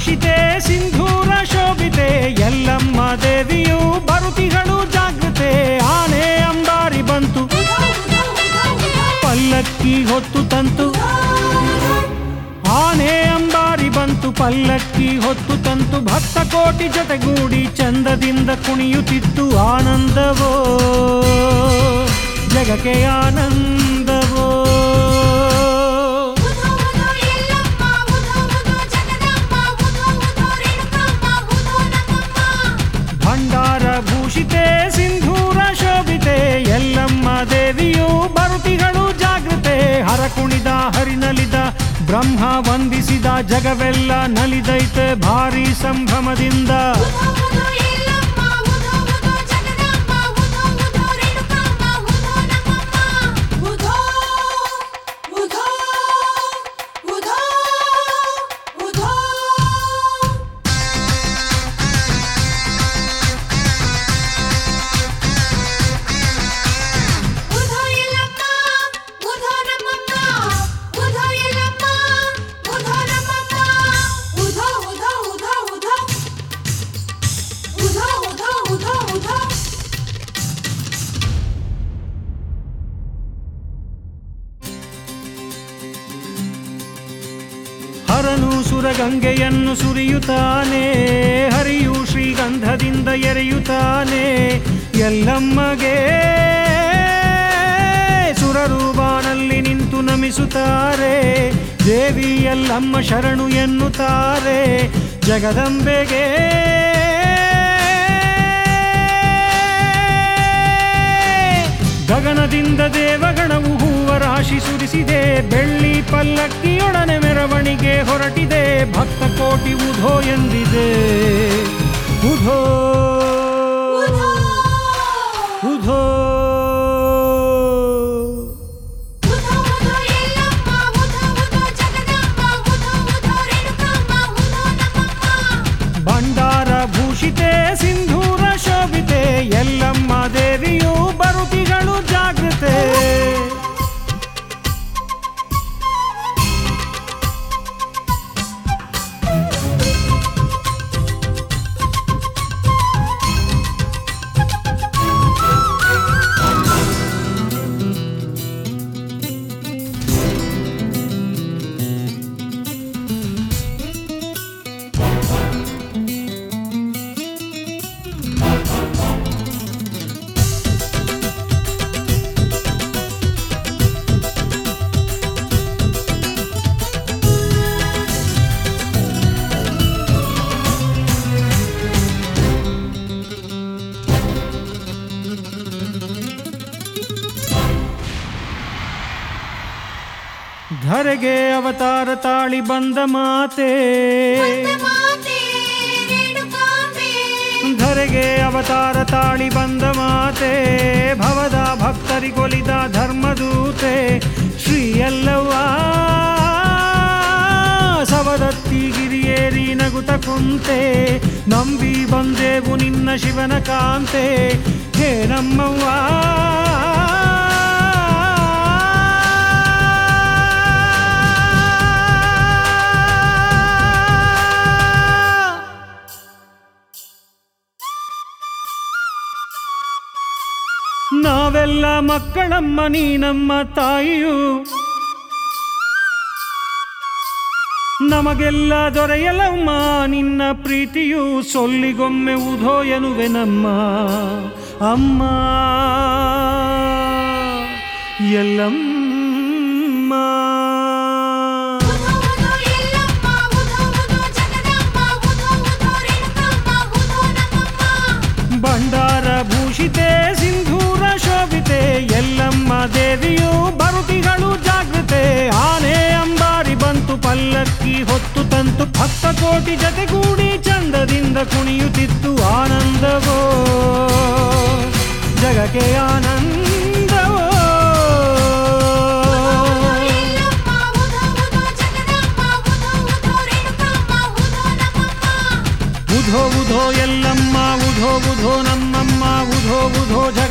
ಭೂಷಿತೆ ಸಿಂಧೂರ ಶೋಭಿತೆ ಎಲ್ಲಮ್ಮ ದೇವಿಯು ಬರುತಿಗಳು ಜಾಗೃತೆ ಆನೆ ಅಂಬಾರಿ ಬಂತು ಪಲ್ಲಕ್ಕಿ ಹೊತ್ತು ತಂತು ಆನೆ ಅಂಬಾರಿ ಬಂತು ಪಲ್ಲಕ್ಕಿ ಹೊತ್ತು ತಂತು ಭಕ್ತ ಕೋಟಿ ಜೊತೆಗೂಡಿ ಚಂದದಿಂದ ಕುಣಿಯುತ್ತಿತ್ತು ಆನಂದವೋ ಜಗಕ್ಕೆ ಆನಂದವೋ ಭಂಡಾರ ಭೂಷಿತೆ ಸಿಂಧೂರ ಶೋಭಿತೆ ಎಲ್ಲಮ್ಮ ದೇವಿಯು ಬರುತಿಗಳು ಜಾಗೃತೆ ಹರ ಕುಣಿದ ಹರಿನಲಿದ ಬ್ರಹ್ಮ ವಂದಿಸಿದ ಜಗವೆಲ್ಲ ನಲಿದೈತೆ ಭಾರಿ ಸಂಭ್ರಮದಿಂದ ಹರನು ಸುರಗಂಗೆಯನ್ನು ಸುರಿಯುತ್ತಾನೆ ಹರಿಯು ಶ್ರೀಗಂಧದಿಂದ ಎರೆಯುತ್ತಾನೆ ಎಲ್ಲಮ್ಮಗೆ ಸುರರು ಬಾನಲ್ಲಿ ನಿಂತು ನಮಿಸುತ್ತಾರೆ ದೇವಿ ಎಲ್ಲಮ್ಮ ಶರಣು ಎನ್ನುತ್ತಾರೆ ಜಗದಂಬೆಗೆ ಗಗನದಿಂದ ದೇವಗಣವು ಹೂವ ರಾಶಿ ಸುರಿಸಿದೆ ಬೆಳ್ಳಿ ಪಲ್ಲಕ್ಕಿಯೊಡನೆ ಮೆರವಣಿಗೆ ಹೊರಟಿದೆ ಭಕ್ತ ಕೋಟಿ ಉಧೋ ಎಂದಿದೆ ಉಧೋ ಉಧೋ ಭಂಡಾರ ಭೂಷಿತೆ ಸಿಂಧೂರ ಶೋಭಿತೆ ಎಲ್ಲಮ್ಮ ದೇವಿಯು ಬರುತಿಗಳು ಜಾಗೃತೆ ಧರೆಗೆ ಅವತಾರ ತಾಳಿ ಬಂದ ಮಾತೆ ಧರೆಗೆ ಅವತಾರ ತಾಳಿ ಬಂದ ಮಾತೆ ಭವದ ಭಕ್ತರಿಗೊಲಿದ ಧರ್ಮದೂತೆ ಶ್ರೀ ಎಲ್ಲವ್ವ ಸವದತ್ತಿ ಗಿರಿಯೇರಿ ನಗುತ ಕುಂತೆ ನಂಬಿ ಬಂದೆವು ನಿನ್ನ ಶಿವನ ಕಾಂತೆ ಹೇ ನಮ್ಮವ್ವ ನಾವೆಲ್ಲ ಮಕ್ಕಳಮ್ಮ ನೀ ನಮ್ಮ ತಾಯಿಯು ನಮಗೆಲ್ಲ ದೊರೆಯಲಮ್ಮ ನಿನ್ನ ಪ್ರೀತಿಯು ಸೊಲ್ಲಿಗೊಮ್ಮೆ ಉಧೋ ಎನ್ನುವೆ ನಮ್ಮ ಅಮ್ಮ ಎಲ್ಲಮ್ಮ ಭಂಡಾರ ಭೂಷಿತೆ ಸಿಂಧೂರ ಶೋಭಿತೆ ಎಲ್ಲಮ್ಮ ದೇವಿಯು ಬರುತಿಗಳು ಜಾಗೃತೆ ಆನೆ ಅಂಬಾರಿ ಬಂತು ಪಲ್ಲಕ್ಕಿ ಹೊತ್ತು ತಂತು ಭಕ್ತ ಕೋಟಿ ಜತೆಗೂಡಿ ಚಂದದಿಂದ ಕುಣಿಯುತ್ತಿತ್ತು ಆನಂದವೋ ಜಗಕ್ಕೆ ಆನಂದವೋ ಉಧೋ ಉಧೋ ಎಲ್ಲಮ್ಮ ಉಧೋ ಉಧೋ ನಮ್ಮಮ್ಮ ಉಧೋ ಉಧೋ